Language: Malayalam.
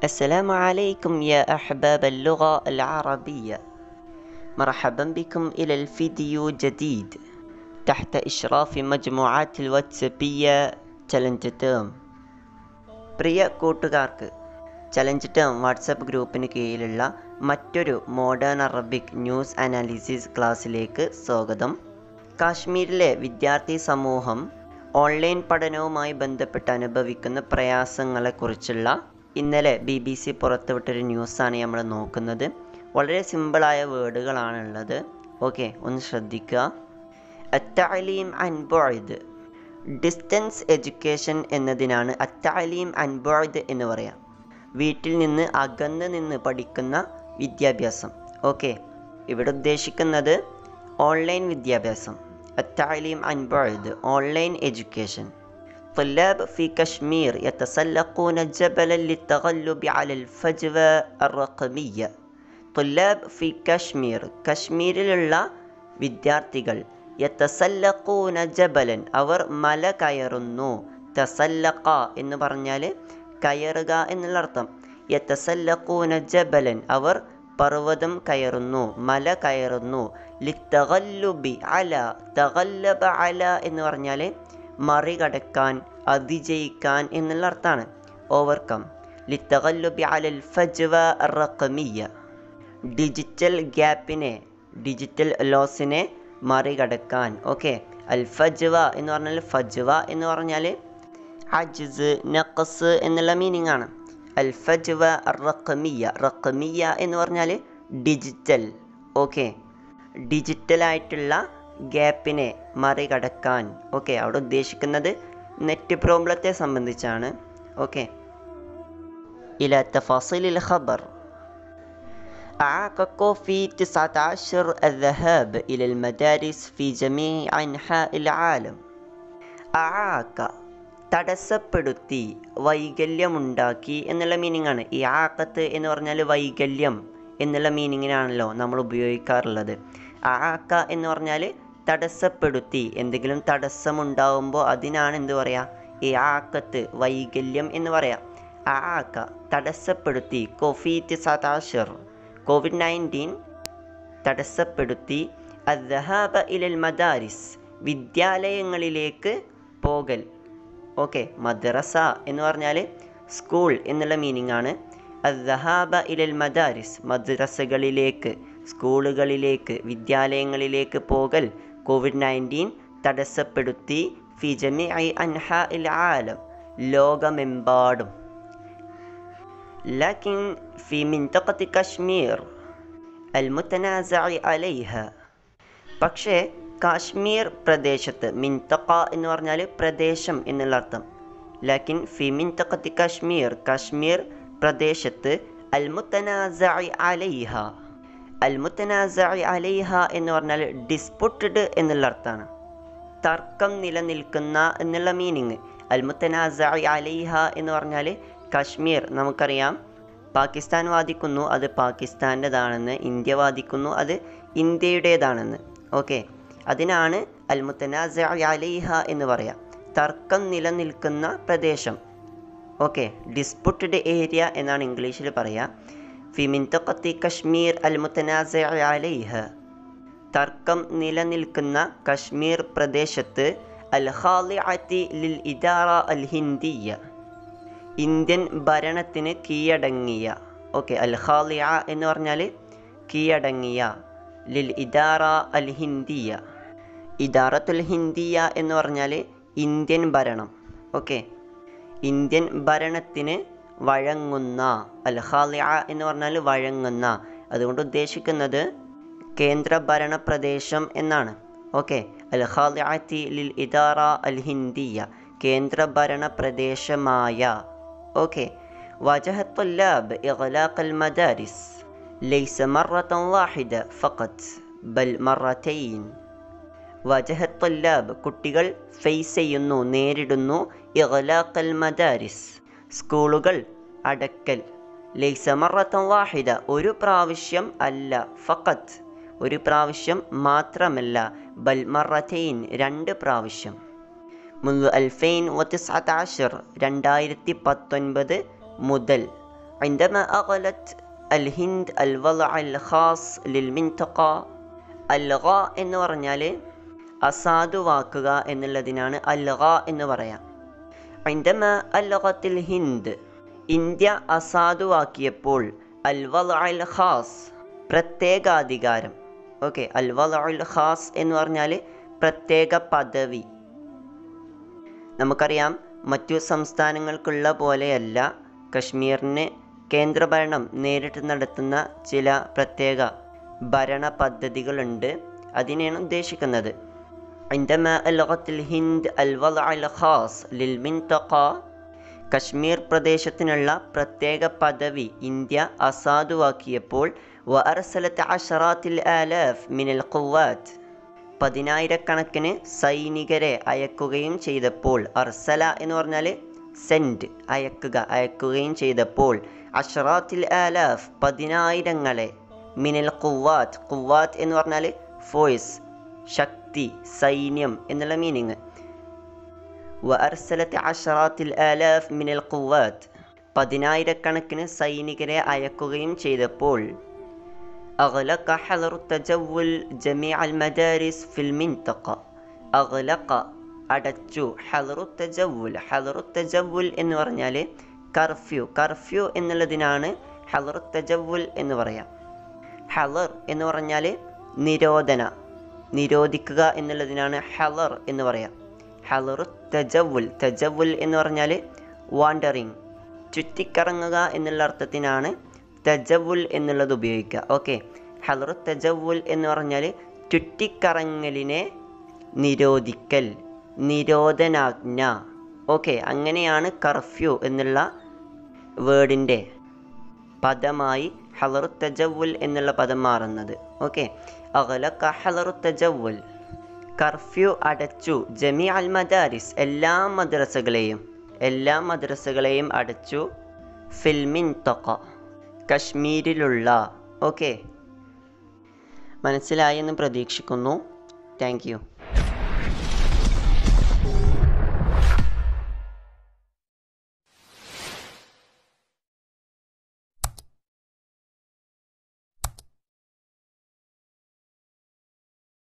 السلام عليكم يا أحباب اللغة العربية مرحبا بكم إلى الفيديو جديد تحت إشراف مجموعات الواتسابية ചലഞ്ച് ടേം പ്രിയ കൂട്ടുകാർക്ക് ചലഞ്ച് ടേം വാട്സപ്പ് ഗ്രൂപ്പിന് കീഴിലുള്ള മറ്റൊരു മോഡേൺ അറബിക് ന്യൂസ് അനാലിസിസ് ക്ലാസ്സിലേക്ക് സ്വാഗതം കാശ്മീരിലെ വിദ്യാർത്ഥി സമൂഹം ഓൺലൈൻ പഠനവുമായി ബന്ധപ്പെട്ട് അനുഭവിക്കുന്ന പ്രയാസങ്ങളെക്കുറിച്ചുള്ള ഇന്നലെ ബി ബി സി പുറത്തുവിട്ടൊരു ന്യൂസാണ് നമ്മൾ നോക്കുന്നത് വളരെ സിമ്പിളായ വേർഡുകളാണുള്ളത് ഓക്കെ ഒന്ന് ശ്രദ്ധിക്കുക അത്തലീം അൻബോയിദ് ഡിസ്റ്റൻസ് എഡ്യൂക്കേഷൻ എന്നതിനാണ് അത്താലീം അൻബോയിദ് എന്ന് പറയാം വീട്ടിൽ നിന്ന് അകന്ന് നിന്ന് പഠിക്കുന്ന വിദ്യാഭ്യാസം ഓക്കെ ഇവിടെ ഉദ്ദേശിക്കുന്നത് ഓൺലൈൻ വിദ്യാഭ്യാസം التعليم عن بعد أونلاين education طلاب في كشمير يتسلقون جبلا للتغلب على الفجوة الرقمية طلاب في كشمير കശ്മീരിലുള്ള വിദ്യാർത്ഥികൾ യത്തസല്ലഖൂന ജബലൻ അവർ മല കയറുന്നു തസല്ലഖ എന്ന് പറഞ്ഞാൽ കയറുക എന്നുള്ള അർത്ഥം യത്തസല്ലഖൂന ജബലൻ അവർ പർവ്വതം കയറുന്നു മല കയറുന്നു ലിത്തഗല്ലുബി അല തഗല്ലബ അല എന്ന് പറഞ്ഞാൽ മറികടക്കാൻ അതിജയിക്കാൻ എന്നുള്ള അർത്ഥമാണ് ഓവർകം ലിത്തഗല്ലുബി അലൽ ഫജ്വ റഖമിയ ഡിജിറ്റൽ ഗ്യാപ്പിനെ ഡിജിറ്റൽ ലോസിനെ മറികടക്കാൻ ഓക്കെ അൽ ഫജ്വ എന്ന് പറഞ്ഞാൽ ഫജ്വ എന്ന് പറഞ്ഞാൽ അജ്സ് നഖസ് എന്നുള്ള മീനിങ് ആണ് അൽ ഫജ്വ റഖമിയ റഖമിയ എന്ന് പറഞ്ഞാൽ ഡിജിറ്റൽ ഓക്കെ ഡിജിറ്റലായിട്ടുള്ള ഗ്യാപ്പിനെ മറികടക്കാൻ ഓക്കെ അവിടെ ഉദ്ദേശിക്കുന്നത് നെറ്റ് പ്രോബ്ലത്തെ സംബന്ധിച്ചാണ് ഓക്കെ ഇല തഫാസിൽ ഖബർ أعاق كوفي 19 الذهاب إلى المدارس في جميع أنحاء العالم أعاق തടസ്സപ്പെടുത്തി വൈകല്യമുണ്ടാക്കി എന്നുള്ള മീനിങ് ആണ് ഈ ആക്കത്ത് എന്ന് പറഞ്ഞാൽ വൈകല്യം എന്നുള്ള മീനിങ്ങിനാണല്ലോ നമ്മൾ ഉപയോഗിക്കാറുള്ളത് ആക്ക എന്ന് പറഞ്ഞാൽ തടസ്സപ്പെടുത്തി എന്തെങ്കിലും തടസ്സമുണ്ടാകുമ്പോൾ അതിനാണ് എന്ത് പറയുക ഈ ആക്കത്ത് വൈകല്യം എന്ന് പറയാം ആക്ക തടസ്സപ്പെടുത്തി കൊഫീറ്റ് സതാഷർ കോവിഡ് നയൻറ്റീൻ തടസ്സപ്പെടുത്തി അദ്ഹബ ഇലൽ മദാരിസ് വിദ്യാലയങ്ങളിലേക്ക് പോകൽ ഓക്കെ മദ്രസ എന്ന് പറഞ്ഞാൽ സ്കൂൾ എന്നുള്ള മീനിങ് ആണ് അദ്ഹബ ഇലൽ മദാരിസ് മദ്രസകളിലേക്ക് സ്കൂളുകളിലേക്ക് വിദ്യാലയങ്ങളിലേക്ക് പോകൽ കോവിഡ് നയൻറ്റീൻ തടസ്സപ്പെടുത്തി ഫി ജമി ഐ അൻഹ ഇൽ ആലം ലോകമെമ്പാടും لكن في منطقة كشمير المتنازع عليها പക്ഷേ കാശ്മീർ പ്രദേശത്ത് മിൻതക്ക എന്ന് പറഞ്ഞാൽ പ്രദേശം എന്നുള്ള അർത്ഥം ലാക്കിൻ ഫി മിൻതക്കത്തി കാശ്മീർ കാശ്മീർ പ്രദേശത്ത് അൽ മുത്തനാസി അലൈഹ അൽ മുത്തനാസി അലൈഹ എന്ന് പറഞ്ഞാൽ ഡിസ്പുട്ടഡ് എന്നുള്ള അർത്ഥമാണ് തർക്കം നിലനിൽക്കുന്ന എന്നുള്ള മീനിങ് അൽ മുത്തനാസി അലൈഹ എന്ന് പറഞ്ഞാൽ കശ്മീർ നമുക്കറിയാം പാകിസ്ഥാൻ വാദിക്കുന്നു അത് പാകിസ്ഥാൻ്റെതാണെന്ന് ഇന്ത്യ വാദിക്കുന്നു അത് ഇന്ത്യയുടേതാണെന്ന് ഓക്കെ അതിനാണ് അൽ മുത്തനാസ അലൈഹ എന്ന് പറയാം തർക്കം നിലനിൽക്കുന്ന പ്രദേശം ഓക്കെ ഡിസ്പ്യൂട്ടഡ് ഏരിയ എന്നാണ് ഇംഗ്ലീഷിൽ പറയുക ഫിമിൻതക്കത്തി കശ്മീർ അൽ മുത്തനാസ അലൈഹ തർക്കം നിലനിൽക്കുന്ന കശ്മീർ പ്രദേശത്ത് അൽ ഖാലിഅത്തി ലിൽ ഇദാറ അൽ ഹിന്ദിയ ഇന്ത്യൻ ഭരണത്തിന് കീഴടങ്ങിയ ഓക്കെ അൽ ഖാലിയ എന്ന് പറഞ്ഞാൽ കീഴടങ്ങിയ ലിൽ ഇദാറ അൽ ഹിന്ദിയ ഇദാറത്തുൽ ഹിന്ദിയ എന്ന് പറഞ്ഞാൽ ഇന്ത്യൻ ഭരണം ഓക്കെ ഇന്ത്യൻ ഭരണത്തിന് വഴങ്ങുന്ന അൽ ഖാലിയ എന്ന് പറഞ്ഞാൽ വഴങ്ങുന്ന അതുകൊണ്ട് ഉദ്ദേശിക്കുന്നത് കേന്ദ്ര ഭരണ പ്രദേശം എന്നാണ് ഓക്കെ അൽ ഖാലിഅത്തി ലിൽ ഇദാറ അൽ ഹിന്ദിയ കേന്ദ്ര ഭരണ പ്രദേശമായ أوكي واجه الطلاب إغلاق المدارس ليس مرة واحدة فقط بل مرتين واجه الطلاب കുട്ടികൾ ഫേസ് ചെയ്യുന്നു നേരിടുന്നു ഇഗ്ലാഖൽ മദാരിസ് സ്കൂളുകൾ അടക്കൽ ലൈസ മറത്തം വാഹിദ ഒരു പ്രാവശ്യം അല്ല ഫഖത്ത് ഒരു പ്രാവശ്യം മാത്രമല്ല ബൽ മറത്തൈൻ രണ്ട് പ്രാവശ്യം മുൻപ് അൽഫൈൻ വത്തിസ്അത്ത് രണ്ടായിരത്തി പത്തൊൻപത് മുതൽ عندما أغلت الهند الوضع الخاص للمنطقة അൽഗ എന്ന് പറഞ്ഞാൽ അസാധുവാക്കുക എന്നുള്ളതിനാണ് അൽഗ എന്ന് പറയാം عندما ألغت الهند ഇന്ത്യ അസാധുവാക്കിയപ്പോൾ അൽവൽ അൽ ഖാസ് പ്രത്യേകാധികാരം ഓക്കെ അൽവൽ അൽ ഖാസ് എന്ന് പറഞ്ഞാൽ പ്രത്യേക പദവി നമുക്കറിയാം മറ്റു സംസ്ഥാനങ്ങൾക്കുള്ള പോലെയല്ല കശ്മീരിന് കേന്ദ്രഭരണം നേരിട്ട് നടത്തുന്ന ചില പ്രത്യേക ഭരണ പദ്ധതികളുണ്ട് അതിനെയാണ് ഉദ്ദേശിക്കുന്നത് عندما ألغت الهند الوضع الخاص للمنطقة കശ്മീർ പ്രദേശത്തിനുള്ള പ്രത്യേക പദവി ഇന്ത്യ അസാധുവാക്കിയപ്പോൾ വഅർസലത്ത് അഷറാത്തിൽ ആലാഫ് മിനൽ ഖുവാത്ത് പതിനായിരക്കണക്കിന് സൈനികരെ അയക്കുകയും ചെയ്തപ്പോൾ അർസല എന്ന് പറഞ്ഞാൽ സെൻഡ് അയക്കുക അയക്കുകയും ചെയ്തപ്പോൾ അഷറാത്തിൽ ആലാഫ് പതിനായിരങ്ങളെ മിനൽ ഖുവാത്ത് ഖുവാത്ത് എന്ന് പറഞ്ഞാൽ ഫോഴ്സ് ശക്തി സൈന്യം എന്നുള്ള മീനിങ് വഅർസലത്ത് അഷറാത്തിൽ ആലാഫ് മിനൽ ഖുവാത്ത് പതിനായിരക്കണക്കിന് സൈനികരെ അയക്കുകയും ചെയ്തപ്പോൾ أغلق حظر التجول جميع المدارس في المنطقة أغلق അടച്ചു ഹലറു തജവുൽ ഹലറു തജവുൽ എന്ന് പറഞ്ഞാൽ കർഫ്യൂ കർഫ്യൂ എന്നുള്ളതിനാണ് ഹലറു തജവുൽ എന്ന് പറയാം ഹലർ എന്ന് പറഞ്ഞാൽ നിരോധന നിരോധിക്കുക എന്നുള്ളതിനാണ് ഹലർ എന്ന് പറയാം ഹലറു തജവുൽ തജവുൽ എന്ന് പറഞ്ഞാൽ വാണ്ടറിങ് ചുറ്റിക്കറങ്ങുക എന്നുള്ള അർത്ഥത്തിനാണ് തജവുൽ എന്നുള്ളത് ഉപയോഗിക്കുക ഓക്കെ ഹലറു തജവുൽ എന്ന് പറഞ്ഞാൽ ചുറ്റിക്കറങ്ങലിനെ നിരോധിക്കൽ നിരോധനാജ്ഞ ഓക്കെ അങ്ങനെയാണ് കർഫ്യൂ എന്നുള്ള വേർഡിൻ്റെ പദമായി ഹലറു തജവുൽ എന്നുള്ള പദം മാറുന്നത് ഓക്കെ അകലക്ക ഹലറു തജവുൽ കർഫ്യൂ അടച്ചു ജമി അൽ മദാരിസ് എല്ലാ മദ്രസകളെയും എല്ലാ മദ്രസകളെയും അടച്ചു ഫിൽമിൻ തൊക്ക കശ്മീരിലുള്ള ഓക്കെ മനസ്സിലായെന്ന് പ്രതീക്ഷിക്കുന്നു താങ്ക് യു